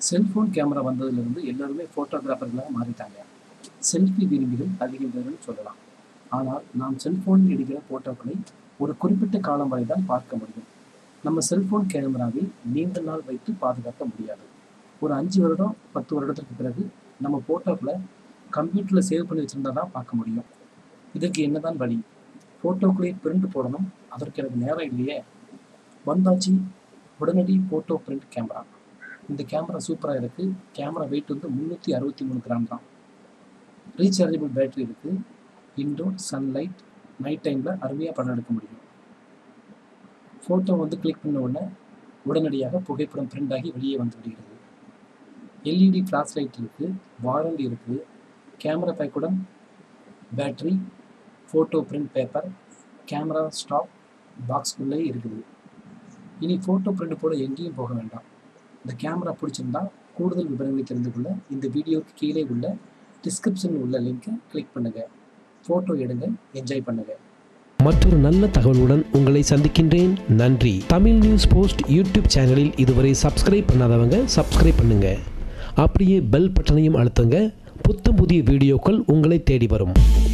cellphone camera வந்ததுலேருந்து எல்லாருமே ஃபோட்டோகிராஃபர்களாக மாறிட்டாங்க செல்ஃபி விரும்பிகள் அதிகம் பேர்னு சொல்லலாம் ஆனால் நாம் செல்ஃபோனில் எடுக்கிற ஃபோட்டோக்களை ஒரு குறிப்பிட்ட காலம் வரை தான் பார்க்க முடியும் நம்ம செல்ஃபோன் கேமராவில் நீண்ட நாள் வைத்து பாதுகாக்க முடியாது ஒரு அஞ்சு வருடம் பத்து வருடத்திற்கு பிறகு நம்ம ஃபோட்டோக்களை கம்ப்யூட்டரில் சேவ் பண்ணி வச்சுருந்தா தான் பார்க்க முடியும் இதற்கு என்னதான் வழி ஃபோட்டோக்களை பிரிண்ட் போடணும் அதற்கு எனக்கு நேரம் இல்லையே வந்தாச்சு உடனடி ஃபோட்டோ பிரிண்ட் கேமரா இந்த கேமரா சூப்பராக இருக்குது கேமரா வெயிட் வந்து முந்நூற்றி அறுபத்தி மூணு கிராம் தான் ரீசார்ஜபிள் பேட்டரி இருக்குது இன்டோர் சன்லைட் நைட் டைமில் அருமையாக படம் எடுக்க முடியும் ஃபோட்டோ வந்து கிளிக் பண்ண உடனே உடனடியாக புகைப்படம் பிரிண்ட் ஆகி வெளியே வந்து விடுகிறது எல்இடி ஃப்ளாஷ் லைட் இருக்குது வாரண்டி இருக்குது கேமரா பேக்குடன் battery photo print paper camera stop பாக்ஸ்குள்ளே இருக்குது இனி ஃபோட்டோ பிரிண்ட் போட எங்கேயும் போக வேண்டாம் இந்த கேமரா பிடிச்சிருந்தா கூடுதல் விவரங்களை தெரிந்து கொள்ள இந்த வீடியோவுக்கு கீழே உள்ள டிஸ்கிரிப்ஷனில் உள்ள லிங்கை கிளிக் பண்ணுங்கள் ஃபோட்டோ எடுங்க என்ஜாய் பண்ணுங்கள் மற்றொரு நல்ல தகவலுடன் உங்களை சந்திக்கின்றேன் நன்றி தமிழ் நியூஸ் போஸ்ட் யூடியூப் சேனலில் இதுவரை சப்ஸ்கிரைப் பண்ணாதவங்க சப்ஸ்கிரைப் பண்ணுங்க அப்படியே பெல் பட்டனையும் அழுத்துங்க புத்தம் புதிய வீடியோக்கள் உங்களை தேடி வரும்